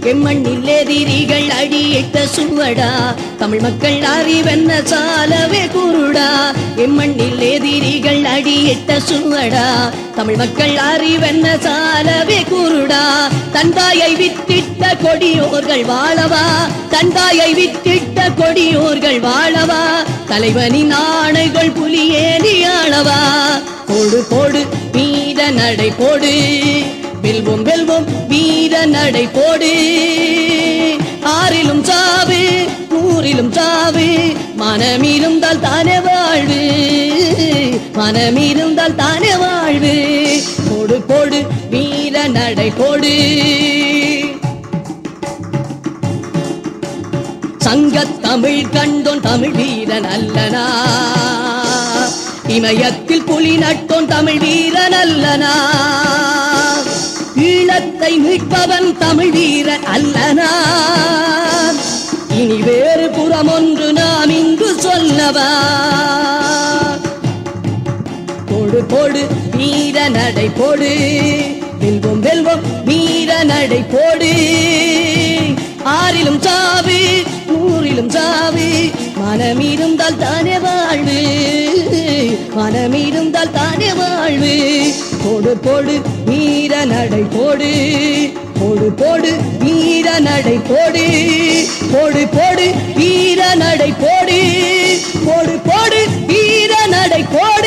எம்மண்ணில் எதிரிகள் அடியிட்ட சுவடா தமிழ் மக்கள் அறிவென்ன சாலவே குருடா எம்மண்ணில் எதிரிகள் அடியிட்ட சுவடா தமிழ் மக்கள் அறிவென்ன சாலவே குருடா தந்தாயை வித்திட்ட கொடியோர்கள் வாழவா தந்தாயை வித்திட்ட கொடியோர்கள் வாழவா தலைவனின் ஆணைகள் புலியேறி ஆளவா போடு போடு வீர நடை போடு வெல்வோம் வெல்வோம் வீர நடை போடு ஆறிலும் சாவு நூறிலும் சாவு மனமிருந்தால் தானே வாழ்வு மனமிருந்தால் தானே வாழ்வு போடு போடு வீர நடை போடு சங்கத் தமிழ் கண்டோன் தமிழ் வீரன் அல்லனா இமயத்தில் புலி நட்டோன் தமிழ் வீரன் அல்லனா ஈழத்தை மீட்பவன் தமிழ் வீரன் அல்லனா இனி வேறு புறம் ஒன்று நாம் இங்கு சொல்லவா போடு போடு வீர நடை போடு வெல்வோம் வெல்வோம் வீர நடை போடு ஆறிலும் சாவு நூறிலும் சாவு மனமிருந்தால் தானே வாழ்வு மனமிருந்தால் தானே வாழ்வு போடு போடு வீர நடை போடு போடு போடு வீர நடை போடு போடு போடு வீர நடை போடு போடு போடு வீர நடை போடு